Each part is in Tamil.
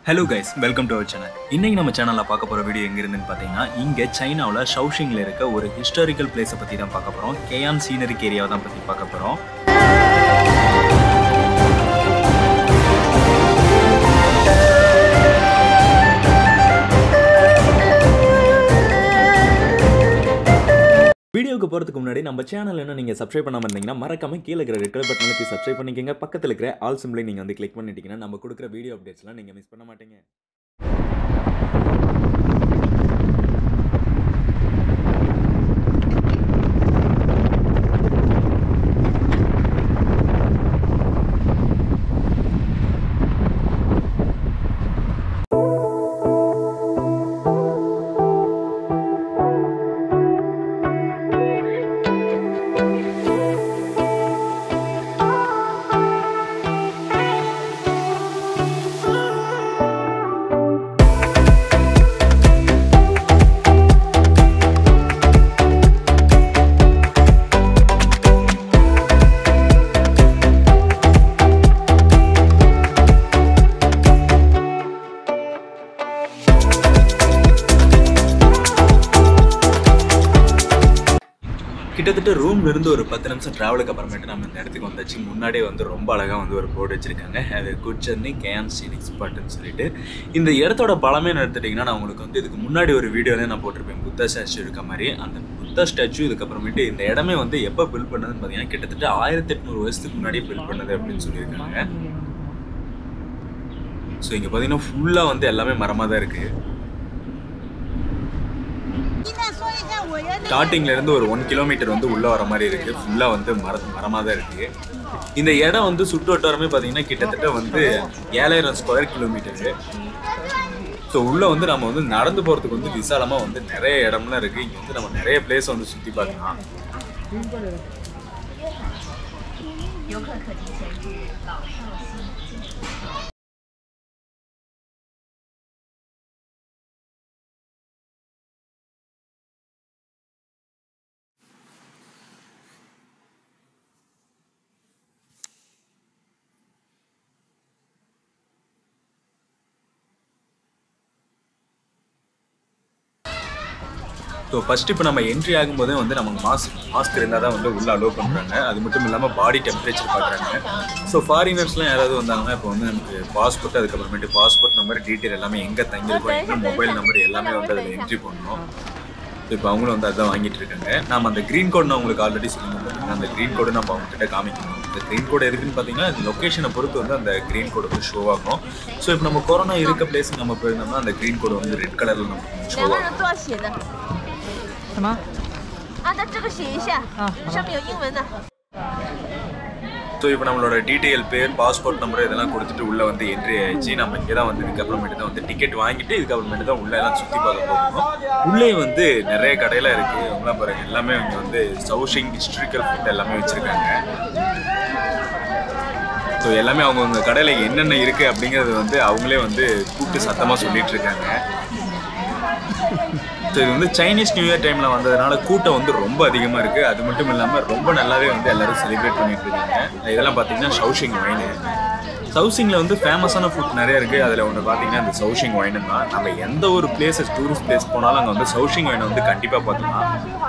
Hello guys welcome to our channel இன்னைக்கு நம்ம சேனலில் பார்க்க போகிற வீடியோ எங்க இருந்துன்னு பார்த்தீங்கன்னா இங்கே சைனாவில் ஷவுஷிங்கில் இருக்க ஒரு ஹிஸ்டாரிக்கல் பிளேஸை பற்றி தான் பார்க்க போகிறோம் கேயான் சீனரிக் ஏரியாவை தான் பற்றி பார்க்க போகிறோம் வீடியோக்கு போகிறதுக்கு முன்னாடி நம்ம சேனல் என்ன நீங்கள் சப்ஸ்கிரைப் பண்ணாமல் இருந்தீங்கன்னா மறக்காம கீழே இருக்கிற ரெட் கலர் பட்டனை போய் சப்ஸ்கிரைப் பண்ணிக்கோங்க பக்கத்தில் இருக்கிற ஆல் சிம்பிளை நீங்கள் வந்து கிளிக் பண்ணிட்டீங்கன்னா நம்ம கொடுக்குற வீடியோ அப்டேட்ஸ்லாம் நீங்கள் மிஸ் பண்ண மாட்டீங்க கிட்டத்தட்ட ரூம்ல இருந்து ஒரு பத்து நிமிஷம் டிராவலுக்கு அப்புறமேட்டு நம்ம இந்த இடத்துக்கு வந்தாச்சு முன்னாடியே வந்து ரொம்ப அழகாக வந்து ஒரு போர்டு வச்சிருக்காங்க அது குட் ஜர்னி கேன் சீனிக் ஸ்பாட்னு சொல்லிட்டு இந்த இடத்தோட பலமே எடுத்துட்டிங்கன்னா நான் உங்களுக்கு வந்து இதுக்கு முன்னாடி ஒரு வீடியோலேயே நான் போட்டிருப்பேன் புத்தா ஸ்டாச்சு இருக்க மாதிரி அந்த புத்தா ஸ்டாச்சு இதுக்கப்புறமேட்டு இந்த இடமே வந்து எப்போ பில்ட் பண்ணதுன்னு பார்த்தீங்கன்னா கிட்டத்தட்ட ஆயிரத்தி எட்நூறு வருஷத்துக்கு முன்னாடியே பில்ட் பண்ணது அப்படின்னு சொல்லியிருக்காங்க ஸோ இங்கே பார்த்தீங்கன்னா ஃபுல்லாக வந்து எல்லாமே மரமாக தான் இருக்குது 你再说一下我原来 ஸ்டார்டிங்ல இருந்து ஒரு ஒன் கிலோமீட்டர் வந்து உள்ள வர மாதிரி இருக்கு ஃபுல்லா வந்து மர மரமா தான் இருக்கு இந்த இடம் வந்து சுற்று வட்டாரமே பார்த்தீங்கன்னா கிட்டத்தட்ட வந்து ஏழாயிரம் ஸ்கொயர் கிலோமீட்டரு ஸோ உள்ள வந்து நம்ம வந்து நடந்து போறதுக்கு வந்து விசாலமா வந்து நிறைய இடம்லாம் இருக்கு இங்க வந்து நம்ம நிறைய பிளேஸ் வந்து சுத்தி பார்க்கலாம் 游客可提前至老少溪进行 ஸோ ஃபர்ஸ்ட் இப்போ நம்ம என்ட்ரி ஆகும்போதே வந்து நமக்கு மாஸ்க் மாஸ்க் இருந்தால் தான் வந்து உள்ள அலோவ் பண்ணுறாங்க அது மட்டும் இல்லாமல் பாடி டெம்பரேச்சர் பார்க்குறாங்க ஸோ ஃபாரினர்ஸ்லாம் யாராவது வந்தாங்கன்னா இப்போ வந்து நமக்கு பாஸ்போர்ட் அதுக்கப்புறமேட்டு பாஸ்போர்ட் நம்பர் டீட்டெயில் எல்லாமே எங்கே தங்கியிருக்கோம் என்ன மொபைல் நம்பர் எல்லாமே வந்து அதில் என்ட்ரி பண்ணணும் ஸோ இப்போ அவங்களும் வந்து அதான் வாங்கிட்டு இருக்காங்க நம்ம அந்த க்ரீன் கோட் நான் உங்களுக்கு ஆல்ரெடி சொல்லியிருந்தோம் அந்த க்ரீன் கோடு நம்ம அவங்க கிட்ட காமிக்கணும் இந்த க்ரீன் கோடு எதுக்குன்னு பார்த்தீங்கன்னா லொக்கேஷனை பொறுத்து வந்து அந்த க்ரீன் கோடு வந்து ஷோ ஆகும் ஸோ இப்போ நம்ம கொரோனா இருக்க பிளேஸ் நம்ம போயிருந்தோம்னா அந்த க்ரீன் கோடு வந்து ரெட் கலரில் நமக்கு ஷோ 两个 ஆகும் 人多少写的？ 什么？ 啊，那这个写一下， 啊上面有英文的。 ஸோ இப்போ நம்மளோட டீட்டெயில் பேர் பாஸ்போர்ட் நம்பர் இதெல்லாம் கொடுத்துட்டு உள்ளே வந்து என்ட்ரி ஆயிடுச்சு நம்ம இங்கே தான் வந்து இதுக்கப்புறமேட்டு தான் வந்து டிக்கெட் வாங்கிட்டு இதுக்கப்புறமேட்டு தான் உள்ளே எல்லாம் சுற்றி பார்க்க போகணும் உள்ளே வந்து நிறைய கடையெல்லாம் இருக்குது அவங்களாம் பாருங்க எல்லாமே இங்கே வந்து சவுஷிங் ஹிஸ்ட்ரிக்கல் ஃபுட் எல்லாமே வச்சுருக்காங்க ஸோ எல்லாமே அவங்கவுங்க கடையில் என்னென்ன இருக்குது அப்படிங்கிறது வந்து அவங்களே வந்து கூப்பிட்டு சத்தமாக சொல்லிட்டு இருக்காங்க ஸோ இது வந்து சைனீஸ் நியூ இயர் டைமில் வந்ததுனால கூட்டம் வந்து ரொம்ப அதிகமாக இருக்குது அது மட்டும் இல்லாமல் ரொம்ப நல்லாவே வந்து எல்லாரும் செலிப்ரேட் பண்ணிட்டு இருக்காங்க இதெல்லாம் பார்த்தீங்கன்னா சவுஷிங் ஒயின் சவுசிங்கில் வந்து ஃபேமஸான ஃபுட் நிறைய இருக்குது அதில் ஒன்று பார்த்தீங்கன்னா இந்த சவுஷிங் ஒயின் தான் நம்ம எந்த ஒரு பிளேஸஸ் டூரிஸ்ட் பிளேஸ் போனாலும் அங்கே வந்து சவுஷிங் ஒயினை வந்து கண்டிப்பாக பார்க்கலாம்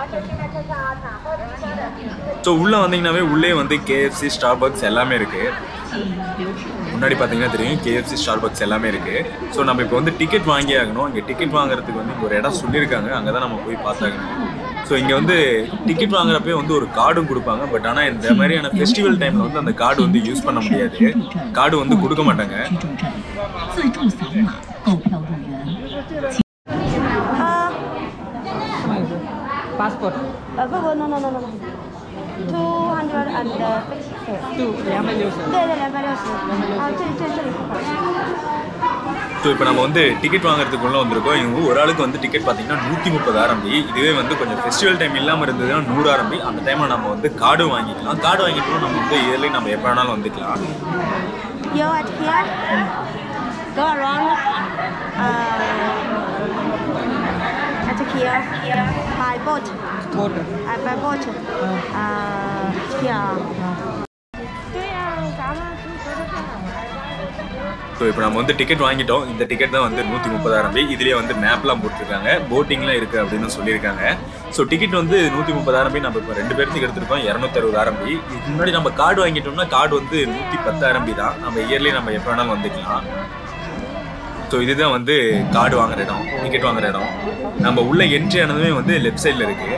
ஸோ உள்ளே வந்தீங்கன்னாவே உள்ளே வந்து கேஎஃப்சி ஸ்டார்பக்ஸ் எல்லாமே இருக்குது முன்னாடி பார்த்தீங்கன்னா தெரியும் கேஎஃப்சி ஸ்டார்பக்ஸ் எல்லாமே இருக்குது ஸோ நம்ம இப்போ வந்து டிக்கெட் வாங்கி ஆகணும் இங்கே டிக்கெட் வாங்குறதுக்கு வந்து இங்க ஒரு இடம் சொல்லியிருக்காங்க அங்கே தான் நம்ம போய் பார்த்தாகணும் ஸோ இங்கே வந்து டிக்கெட் வாங்குறப்பே வந்து ஒரு கார்டும் கொடுப்பாங்க பட் ஆனால் இந்த மாதிரியான ஃபெஸ்டிவல் டைமில் வந்து அந்த கார்டு வந்து யூஸ் பண்ண முடியாது கார்டு வந்து கொடுக்க மாட்டாங்க 自助扫码购票入园。 passport 呃，不不，no no no no no。Two hundred and fifty。 two 两百六十。 对对，两百六十。啊，这这这里。 so இப்போ நம்ம வந்து டிக்கெட் வாங்குறதுக்குள்ள வந்திருக்கோம் இவங்க ஒரு ஆளுக்கு வந்து டிக்கெட் பார்த்தீங்கன்னா நூற்றி முப்பது ஆரம்பி இதுவே வந்து கொஞ்சம் ஃபெஸ்டிவல் டைம் இல்லாமல் இருந்ததுன்னா நூறு ஆரம்பி அந்த டைமில் நம்ம வந்து கார்டு வாங்கிக்கலாம் கார்டு வாங்கிட்டோம் நம்ம வந்து இயர்லி நம்ம எப்போ வேணாலும் வந்துக்கலாம் You at here. Go around. Uh, at here. By boat. boat Uh, by boat. Uh, here. 对呀、咱们出国的 so இப்போ நம்ம வந்து டிக்கெட் வாங்கிட்டோம் இந்த டிக்கெட் தான் வந்து நூற்றி முப்பதாயிரம் ரூபாய் இதுலேயே வந்து மேப்லாம் போட்டிருக்காங்க போட்டிங்லாம் இருக்குது அப்படின்னு சொல்லியிருக்காங்க ஸோ டிக்கெட் வந்து நூற்றி முப்பதாயிரம் ரூபாய் நம்ம இப்போ ரெண்டு பேர்த்துக்கு எடுத்திருக்கோம் இரநூத்தி அறுபதாயிரம் ரூபாய் இதுக்கு முன்னாடி நம்ம கார்டு வாங்கிட்டோம்னா கார்டு வந்து நூற்றி பத்தாயிரம் ரூபாய் தான் நம்ம இயர்லி நம்ம எப்போ வேணாலும் வந்துக்கலாம் ஸோ இதுதான் வந்து கார்டு வாங்குற இடம் டிக்கெட் வாங்குற இடம் நம்ம உள்ள என்ட்ரி ஆனதுமே வந்து லெஃப்ட் சைடில் இருக்குது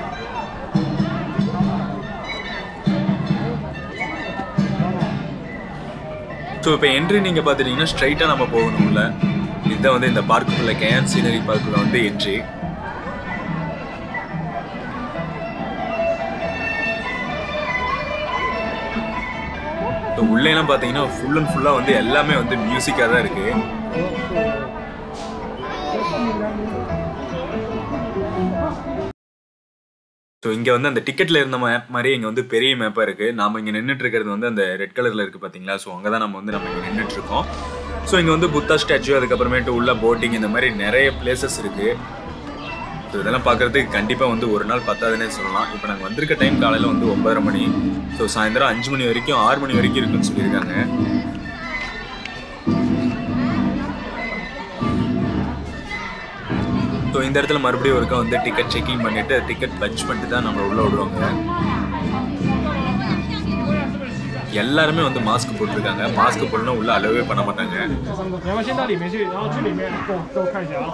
ஸோ இப்போ என்ட்ரி நீங்கள் பார்த்துட்டீங்கன்னா ஸ்ட்ரைட்டாக நம்ம போகணும் உள்ள இதுதான் வந்து இந்த பார்க்குள்ள கேன் சீனரி பார்க்குள்ள வந்து என்ட்ரி ஸோ உள்ளேலாம் பார்த்தீங்கன்னா ஃபுல் அண்ட் ஃபுல்லாக வந்து எல்லாமே வந்து மியூசிக்காக தான் இருக்குது ஸோ இங்கே வந்து அந்த டிக்கெட்டில் இருந்த மேப் மாதிரி இங்கே வந்து பெரிய மேப்பாக இருக்குது நாம இங்கே நின்றுட்டு இருக்கிறது வந்து அந்த ரெட் கலரில் இருக்குது பார்த்தீங்களா ஸோ அங்கே தான் நம்ம வந்து நம்ம இங்கே நின்றுட்டு இருக்கோம் ஸோ இங்கே வந்து புத்தா ஸ்டாச்சு அதுக்கப்புறமேட்டு உள்ள போட்டிங் இந்த மாதிரி நிறைய பிளேசஸ் இருக்குது ஸோ இதெல்லாம் பார்க்குறதுக்கு கண்டிப்பாக வந்து ஒரு நாள் பத்தாதுன்னே சொல்லலாம் இப்போ நாங்கள் வந்திருக்க டைம் காலையில் வந்து ஒன்பதரை மணி ஸோ சாயந்தரம் அஞ்சு மணி வரைக்கும் ஆறு மணி வரைக்கும் இருக்குன்னு சொல்லியிருக்காங்க ஸோ இந்த இடத்துல மறுபடியும் ஒருக்கா வந்து டிக்கெட் செக்கிங் பண்ணிட்டு டிக்கெட் பஞ்ச் பண்ணிட்டு தான் நம்மளை உள்ள விடுவாங்க எல்லாருமே வந்து மாஸ்க் போட்டிருக்காங்க மாஸ்க் போடணும் உள்ள அலோவே பண்ண மாட்டாங்க 你要不要先到里面去，然后去里面给我给我看一下啊？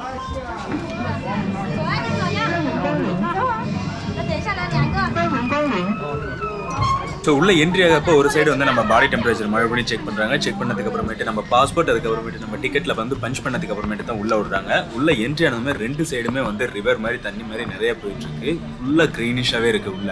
那等一下来两个。 ஸோ உள்ள என்ட்ரி ஆகிறப்போ ஒரு சைடு வந்து நம்ம பாடி டெம்பரேச்சர் மறுபடியும் செக் பண்ணுறாங்க செக் பண்ணதுக்கு அப்புறமேட்டு நம்ம பாஸ்போர்ட் அதுக்கப்புறமேட்டு நம்ம டிக்கெட்டில் வந்து பஞ்ச் பண்ணதுக்கு அப்புறமேட்டு தான் உள்ள விடுறாங்க உள்ள என்ட்ரி ஆனதுமே ரெண்டு சைடுமே வந்து ரிவர் மாதிரி தண்ணி மாதிரி நிறைய போயிட்டு இருக்கு உள்ள க்ரீனிஷாகவே இருக்கு உள்ள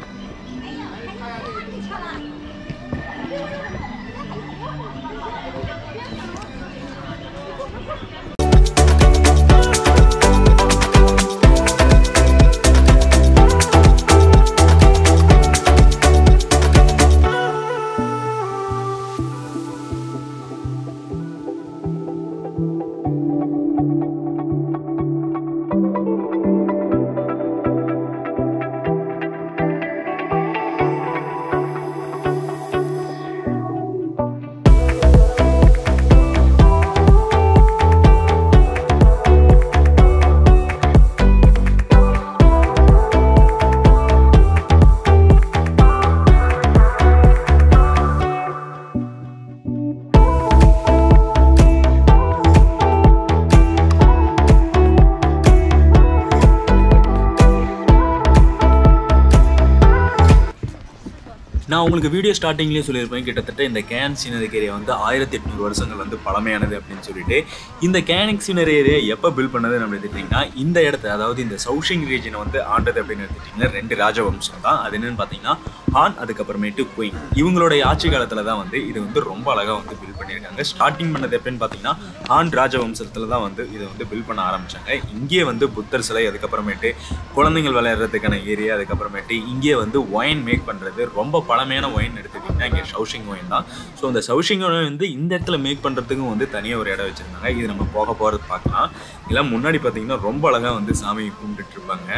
நான் உங்களுக்கு வீடியோ ஸ்டார்டிங்லேயே சொல்லியிருப்பேன் கிட்டத்தட்ட இந்த கேன் சீனரிக் ஏரியா வந்து ஆயிரத்தி எட்நூறு வருஷங்கள் வந்து பழமையானது அப்படின்னு சொல்லிட்டு இந்த கேனிக் சீனரி ஏரியா எப்போ பில்ட் பண்ணது நம்ம எடுத்துட்டிங்கன்னா இந்த இடத்த அதாவது இந்த சவுஷிங் ரீஜனை வந்து ஆண்டது அப்படின்னு எடுத்துட்டிங்கன்னா ரெண்டு ராஜவம்சம் தான் அது என்னன்னு பார்த்தீங்கன்னா ஹான் அதுக்கப்புறமேட்டு குயின் இவங்களுடைய ஆட்சி காலத்தில் தான் வந்து இது வந்து ரொம்ப அழகாக வந்து பில்ட் பண்ணியிருக்காங்க ஸ்டார்டிங் பண்ணது எப்படின்னு பார்த்தீங்கன்னா ஹான் ராஜவம்சத்தில் தான் வந்து இதை வந்து பில்ட் பண்ண ஆரம்பிச்சாங்க இங்கே வந்து புத்தர் சிலை அதுக்கப்புறமேட்டு குழந்தைகள் விளையாடுறதுக்கான ஏரியா அதுக்கப்புறமேட்டு இங்கே வந்து ஒயின் மேக் பண்ணுறது ரொம்ப பழமையான ஒயின் எடுத்துக்கிட்டிங்கன்னா இங்கே சவுஷிங் ஒயின் தான் ஸோ அந்த சவுஷிங் ஒயின் வந்து இந்த இடத்துல மேக் பண்ணுறதுக்கும் வந்து தனியாக ஒரு இடம் வச்சுருந்தாங்க இது நம்ம போக போகிறது பார்க்கலாம் இதெல்லாம் முன்னாடி பார்த்தீங்கன்னா ரொம்ப அழகாக வந்து சாமி கும்பிட்டுட்டு இருப்பாங்க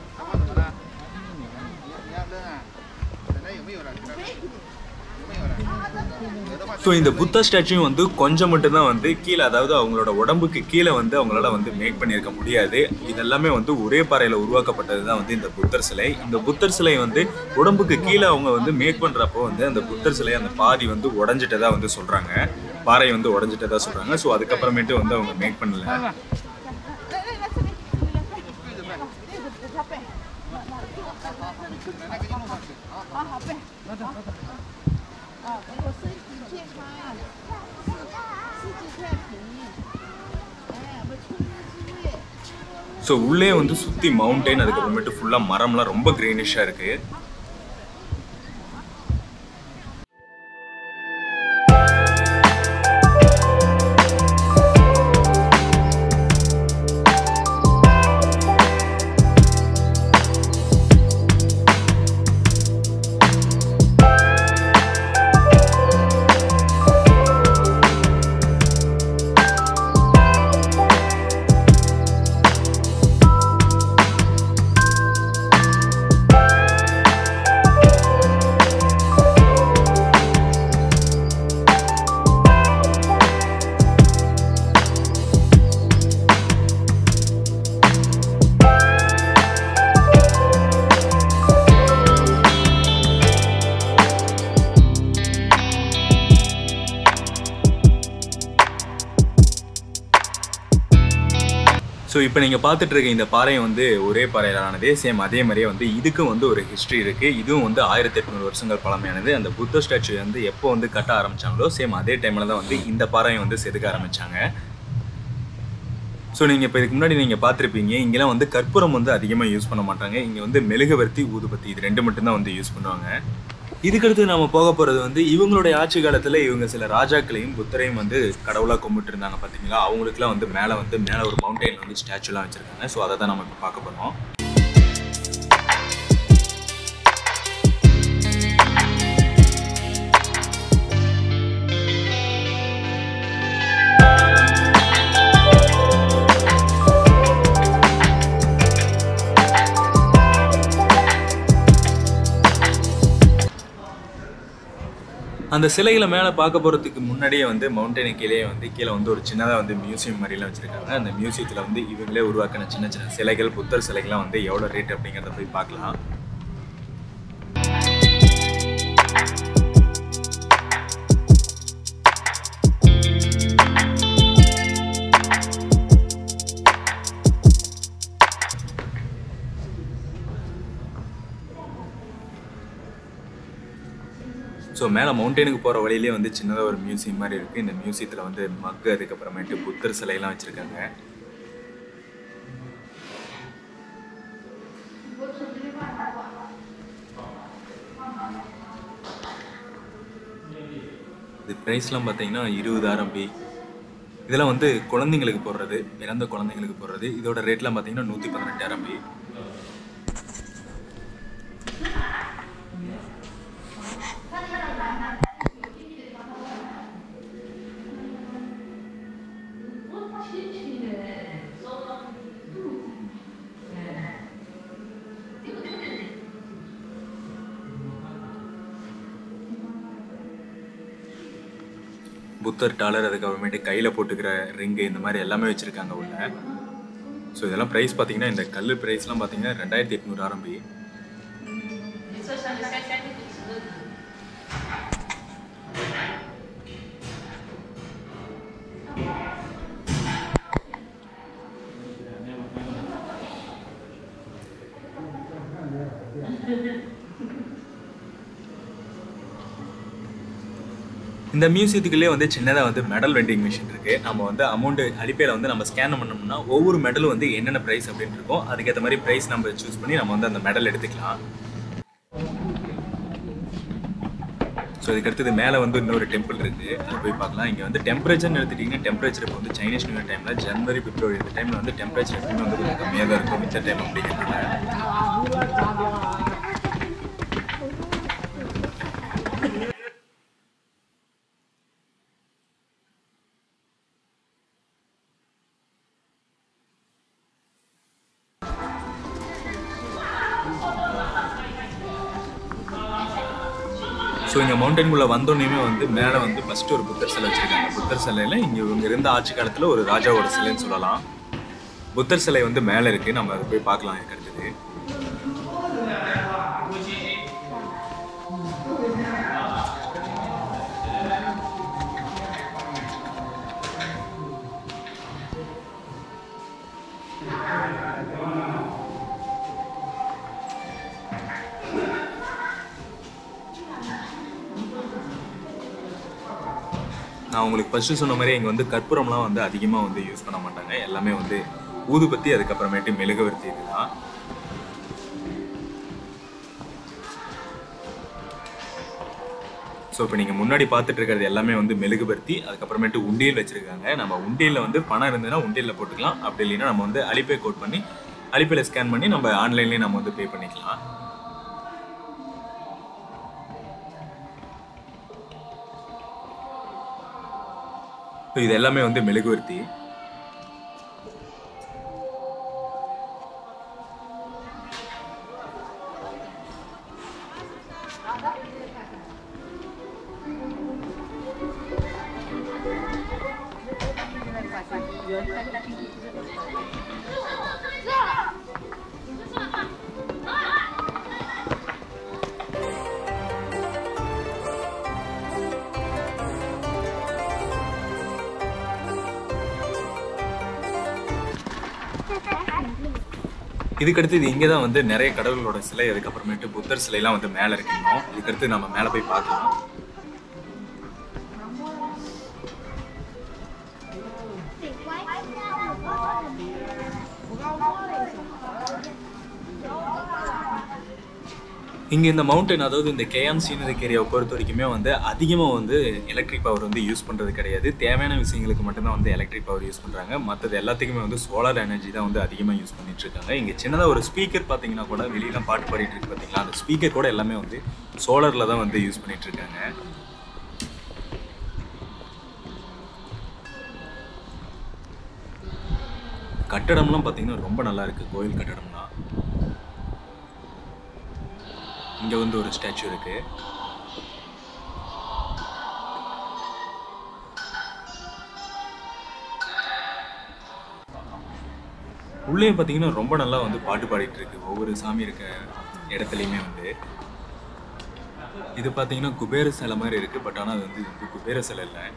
ஸோ இந்த புத்தா ஸ்டாச்சுவும் வந்து கொஞ்சம் மட்டும்தான் வந்து கீழே அதாவது அவங்களோட உடம்புக்கு கீழே வந்து அவங்களால வந்து மேக் பண்ணியிருக்க முடியாது இதெல்லாமே வந்து ஒரே பாறையில் உருவாக்கப்பட்டது தான் வந்து இந்த புத்தர் சிலை இந்த புத்தர் சிலை வந்து உடம்புக்கு கீழே அவங்க வந்து மேக் பண்ணுறப்போ வந்து அந்த புத்தர் சிலை அந்த பாதி வந்து உடஞ்சிட்டதா வந்து சொல்கிறாங்க பாறை வந்து உடஞ்சிட்டதா சொல்கிறாங்க ஸோ அதுக்கப்புறமேட்டு வந்து அவங்க மேக் பண்ணல ஸோ உள்ளே வந்து சுற்றி மவுண்டெயின் அதுக்கப்புறமேட்டு ஃபுல்லாக மரம்லாம் ரொம்ப க்ரீனிஷாக இருக்குது ஸோ இப்போ நீங்கள் பார்த்துட்டு இருக்க இந்த பாறை வந்து ஒரே பாறையிலானதே சேம் அதே மாதிரியே வந்து இதுக்கும் வந்து ஒரு ஹிஸ்ட்ரி இருக்குது இதுவும் வந்து ஆயிரத்தி எட்நூறு வருஷங்கள் பழமையானது அந்த புத்த ஸ்டாச்சு வந்து எப்போ வந்து கட்ட ஆரம்பிச்சாங்களோ சேம் அதே டைமில் தான் வந்து இந்த பாறையை வந்து செதுக்க ஆரம்பிச்சாங்க ஸோ நீங்கள் இப்போ இதுக்கு முன்னாடி நீங்கள் பார்த்துருப்பீங்க இங்கெல்லாம் வந்து கற்பூரம் வந்து அதிகமாக யூஸ் பண்ண மாட்டாங்க இங்கே வந்து மெழுகுவர்த்தி ஊதுபத்தி இது ரெண்டு மட்டும்தான் வந்து யூஸ் பண்ணுவாங்க இதுக்கடுத்து நம்ம போக போகிறது வந்து இவங்களுடைய ஆட்சி காலத்தில் இவங்க சில ராஜாக்களையும் புத்தரையும் வந்து கடவுளாக கும்பிட்டு இருந்தாங்க பார்த்தீங்களா அவங்களுக்குலாம் வந்து மேலே வந்து மேலே ஒரு மவுண்டெயின் வந்து ஸ்டாச்சுலாம் வச்சுருக்காங்க ஸோ அதை தான் நம்ம இப்போ பார்க்க போகிறோம் அந்த சிலைகளை மேலே பார்க்க போகிறதுக்கு முன்னாடியே வந்து மவுண்டனுக்கு கீழே வந்து கீழே வந்து ஒரு சின்னதாக வந்து மியூசியம் மாதிரிலாம் வச்சுருக்காங்க அந்த மியூசியத்தில் வந்து இவங்களே உருவாக்கின சின்ன சின்ன சிலைகள் புத்தர் சிலைகள்லாம் வந்து எவ்வளோ ரேட் அப்படிங்கிறத போய் பார்க்கலாம் ஸோ மேலே மவுண்டனுக்கு போகிற வழியிலே வந்து சின்னதாக ஒரு மியூசியம் மாதிரி இருக்குது இந்த மியூசியத்தில் வந்து மக்கு அதுக்கப்புறமேட்டு புத்தர் சிலையெல்லாம் வச்சுருக்காங்க இது ப்ரைஸ்லாம் பார்த்தீங்கன்னா இருபதாயிரம் பி இதெல்லாம் வந்து குழந்தைங்களுக்கு போடுறது பிறந்த குழந்தைங்களுக்கு போடுறது இதோட ரேட்லாம் பார்த்தீங்கன்னா நூற்றி பதினெட்டாயிரம் பி புத்தர் டாலர் அதுக்கப்புறமேட்டு கையில் போட்டுக்கிற ரிங்கு இந்த மாதிரி எல்லாமே வச்சுருக்காங்க உள்ள ஸோ இதெல்லாம் ப்ரைஸ் பார்த்தீங்கன்னா இந்த கல் ப்ரைஸ்லாம் பார்த்தீங்கன்னா ரெண்டாயிரத்தி எட்நூறு ஆரம்பி இந்த மியூசியத்துக்குள்ளே வந்து சின்னதாக வந்து மெடல் வெண்டிங் மிஷின் இருக்குது நம்ம வந்து அமௌண்ட் அடிப்பையில் வந்து நம்ம ஸ்கேன் பண்ணோம்னா ஒவ்வொரு மெடலும் வந்து என்னென்ன ப்ரைஸ் அப்படின்னு இருக்கும் அதுக்கேற்ற மாதிரி ப்ரைஸ் நம்ம சூஸ் பண்ணி நம்ம வந்து அந்த மெடல் எடுத்துக்கலாம் ஸோ இதுக்கு அடுத்தது மேலே வந்து இன்னொரு டெம்பிள் இருக்குது அது போய் பார்க்கலாம் இங்கே வந்து டெம்பரேச்சர்னு எடுத்துட்டிங்கன்னா டெம்பரேச்சர் இப்போ வந்து சைனீஸ் நியூ இயர் டைமில் ஜனவரி பிப்ரவரி இந்த டைமில் வந்து டெம்பரேச்சர் எப்பவுமே வந்து கொஞ்சம் கம்மியாக தான் இருக்கும் மித்த டைம் அப்படிங்கிறதுனால ஸோ இங்கே மவுண்டன்குள்ளே வந்தோடனே வந்து மேலே வந்து ஃபஸ்ட்டு ஒரு புத்தர் சிலை வச்சுருக்காங்க புத்தர் சிலையில் இங்கே இவங்க இருந்த ஆட்சி காலத்தில் ஒரு ராஜாவோட சிலைன்னு சொல்லலாம் புத்தர் சிலை வந்து மேலே இருக்குது நம்ம அதை போய் பார்க்கலாம் எனக்கு அடுத்தது நான் உங்களுக்கு ஃபஸ்ட்டு சொன்ன மாதிரி இங்கே வந்து கற்பூரம்லாம் வந்து அதிகமாக வந்து யூஸ் பண்ண மாட்டாங்க எல்லாமே வந்து ஊதுபத்தி அதுக்கப்புறமேட்டு மெழுகுவர்த்தி இதுதான் ஸோ இப்போ நீங்கள் முன்னாடி பார்த்துட்டு இருக்கிறது எல்லாமே வந்து மெழுகுபர்த்தி அதுக்கப்புறமேட்டு உண்டியல் வச்சுருக்காங்க நம்ம உண்டியலில் வந்து பணம் இருந்ததுன்னா உண்டியலில் போட்டுக்கலாம் அப்படி இல்லைன்னா நம்ம வந்து அலிபே கோட் பண்ணி அலிபேல ஸ்கேன் பண்ணி நம்ம ஆன்லைன்லேயே நம்ம வந்து பே பண்ணிக்கலாம் ஸோ இது எல்லாமே வந்து மெழுகுவர்த்தி இதுக்கடுத்து இது இங்கே தான் வந்து நிறைய கடவுளோட சிலை அதுக்கப்புறமேட்டு புத்தர் சிலைலாம் வந்து மேலே இருக்கணும் இதுக்கடுத்து நம்ம மேலே போய் பார்க்கலாம் இங்கே இந்த மவுண்டன் அதாவது இந்த கேஎம் சீனரிக் ஏரியாவை பொறுத்த வரைக்குமே வந்து அதிகமாக வந்து எலக்ட்ரிக் பவர் வந்து யூஸ் பண்ணுறது கிடையாது தேவையான விஷயங்களுக்கு மட்டும்தான் வந்து எலக்ட்ரிக் பவர் யூஸ் பண்ணுறாங்க மற்றது எல்லாத்துக்குமே வந்து சோலார் எனர்ஜி தான் வந்து அதிகமாக யூஸ் பண்ணிட்டு இருக்காங்க இங்கே சின்னதாக ஒரு ஸ்பீக்கர் பார்த்தீங்கன்னா கூட வெளியெல்லாம் பாட்டு பாடிட்டு இருக்கு பார்த்தீங்களா அந்த ஸ்பீக்கர் கூட எல்லாமே வந்து சோலாரில் தான் வந்து யூஸ் பண்ணிட்டு இருக்காங்க கட்டடம்லாம் பார்த்தீங்கன்னா ரொம்ப நல்லா இருக்கு கோயில் கட்டடம்லாம் இங்க வந்து ஒரு ஸ்டாச்சு இருக்கு உள்ளே பார்த்தீங்கன்னா ரொம்ப நல்லா வந்து பாட்டு பாடிட்டு இருக்கு ஒவ்வொரு சாமி இருக்க இடத்துலையுமே வந்து இது பார்த்தீங்கன்னா குபேர சிலை மாதிரி இருக்கு பட் ஆனால் அது வந்து இது வந்து குபேர சிலை இல்லை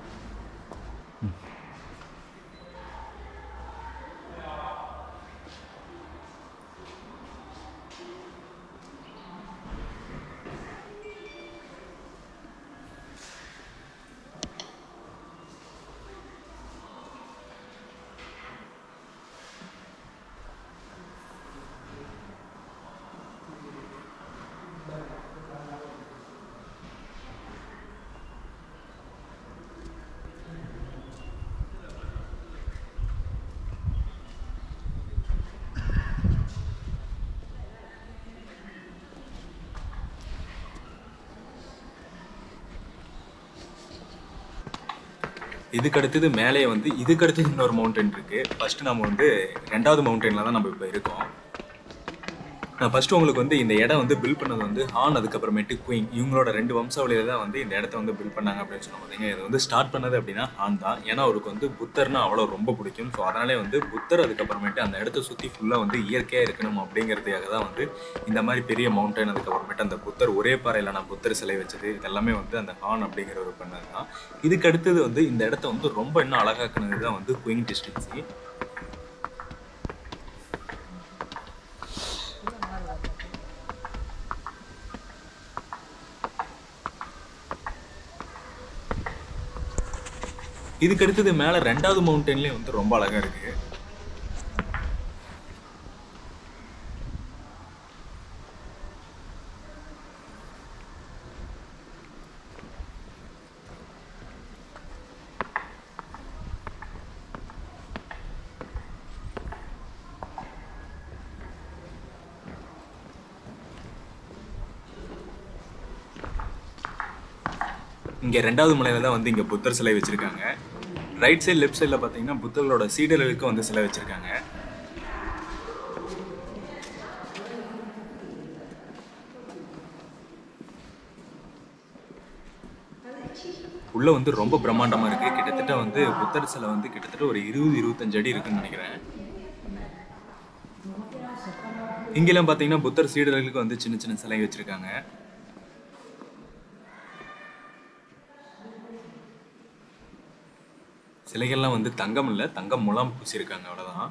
இதுக்கு அடுத்தது மேலே வந்து இதுக்கு அடுத்தது இன்னொரு மவுண்டன் இருக்கு ஃபர்ஸ்ட் நம்ம வந்து ரெண்டாவது மவுண்டன்ல தான் நம்ம இப்போ இருக்கோம் நான் ஃபர்ஸ்ட் உங்களுக்கு வந்து இந்த இடம் வந்து பில்ட் பண்ணது வந்து ஹான் அதுக்கப்புறமேட்டு குயின் இவங்களோட ரெண்டு வம்சாவளியில தான் வந்து இந்த இடத்த வந்து பில்ட் பண்ணாங்க அப்படின்னு சொன்ன பார்த்தீங்க இது வந்து ஸ்டார்ட் பண்ணது அப்படின்னா ஹான் தான் ஏன்னா அவருக்கு வந்து புத்தர்னா அவ்வளோ ரொம்ப பிடிக்கும் ஸோ அதனாலே வந்து புத்தர் அதுக்கப்புறமேட்டு அந்த இடத்த சுற்றி ஃபுல்லாக வந்து இயற்கையாக இருக்கணும் அப்படிங்கிறதுக்காக தான் வந்து இந்த மாதிரி பெரிய மவுண்டன் அதுக்கப்புறமேட்டு அந்த புத்தர் ஒரே பாறையில் நான் புத்தர் சிலை வச்சது இதெல்லாமே வந்து அந்த ஹான் அப்படிங்கிறவர் பண்ணது தான் இதுக்கு அடுத்தது வந்து இந்த இடத்த வந்து ரொம்ப இன்னும் அழகாக்குனது தான் வந்து குயின் டிஸ்ட்ரிக்ஸி இதுக்கு அடுத்தது மேலே ரெண்டாவது மவுண்டன்லேயே வந்து ரொம்ப அழகா இருக்கு இங்க ரெண்டாவது மலையில தான் வந்து இங்க புத்தர் சிலை வச்சிருக்காங்க ரைட் சைடு லெஃப்ட் சைடில் பார்த்தீங்கன்னா புத்தர்களோட சீடர்களுக்கு வந்து சிலை வச்சிருக்காங்க உள்ள வந்து ரொம்ப பிரம்மாண்டமா இருக்கு கிட்டத்தட்ட வந்து புத்தர் சிலை வந்து கிட்டத்தட்ட ஒரு இருபது இருபத்தஞ்சு அடி இருக்குன்னு நினைக்கிறேன் இங்கெல்லாம் பார்த்தீங்கன்னா புத்தர் சீடர்களுக்கு வந்து சின்ன சின்ன சிலை வச்சிருக்காங்க சிலைகள்லாம் வந்து தங்கம் இல்லை தங்கம் முலாம் பூசியிருக்காங்க அவ்வளோதான்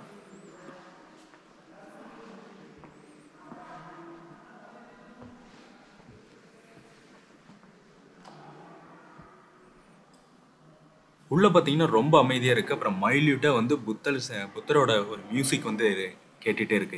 உள்ள பார்த்தீங்கன்னா ரொம்ப அமைதியாக இருக்கு அப்புறம் மைல்யூட்டாக வந்து புத்தர் ச- புத்தரோட ஒரு மியூசிக் வந்து கேட்டுட்டே இருக்கு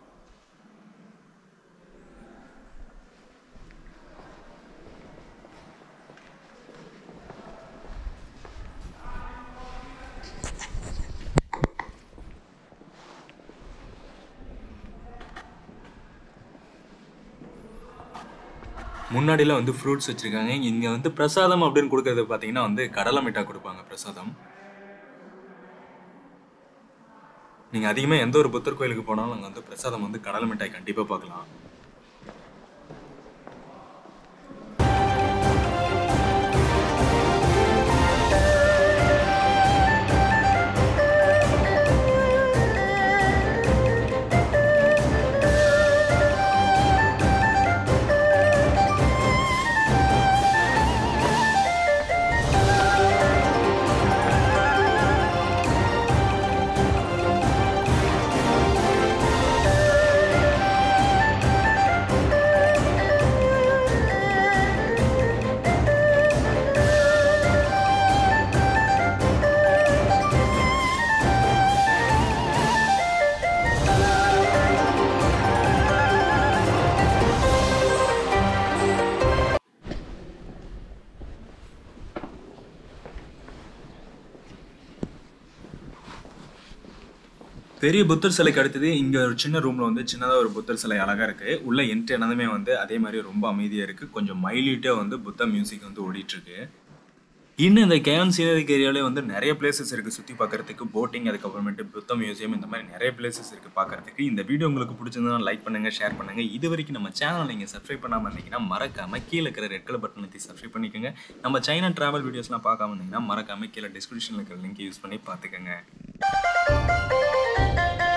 முன்னாடிலாம் வந்து ஃப்ரூட்ஸ் வச்சுருக்காங்க இங்கே வந்து பிரசாதம் அப்படின்னு கொடுக்கறது பார்த்தீங்கன்னா வந்து கடலை மிட்டாய் கொடுப்பாங்க பிரசாதம் நீங்கள் அதிகமாக எந்த ஒரு புத்தர் கோயிலுக்கு போனாலும் அங்கே வந்து பிரசாதம் வந்து கடலை மிட்டாய் கண்டிப்பாக பார்க்கலாம் பெரிய புத்தர் சிலைக்கு அடுத்தது இங்கே ஒரு சின்ன ரூமில் வந்து சின்னதாக ஒரு புத்தர் சிலை அழகாக இருக்குது உள்ள என்ட்ரி ஆனதுமே வந்து அதே மாதிரி ரொம்ப அமைதியாக இருக்குது கொஞ்சம் மைல்யூட்டாக வந்து புத்தா மியூசிக் வந்து ஓடிட்டுருக்கு இன்னும் இந்த கேன் சீனரிக் ஏரியாலே வந்து நிறைய பிளேசஸ் இருக்குது சுற்றி பார்க்கறதுக்கு போட்டிங் அதுக்கப்புறமேட்டு புத்த மியூசியம் இந்த மாதிரி நிறைய பிளேசஸ் இருக்குது பார்க்கறதுக்கு இந்த வீடியோ உங்களுக்கு பிடிச்சிருந்தா லைக் பண்ணுங்கள் ஷேர் பண்ணுங்கள் இது வரைக்கும் நம்ம சேனல் நீங்கள் சப்ஸ்கிரைப் பண்ணாமல் இருந்தீங்கன்னா மறக்காமல் கீழே இருக்கிற ரெட் கலர் பட்டன் பற்றி சப்ஸ்கிரைப் பண்ணிக்கோங்க நம்ம சைனா ட்ராவல் வீடியோஸ்லாம் பார்க்காம இருந்தீங்கன்னா மறக்காமல் கீழே டிஸ்கிரிப்ஷனில் இருக்கிற லிங்க் யூஸ் பண்ணி பார்த்துக்கோங்க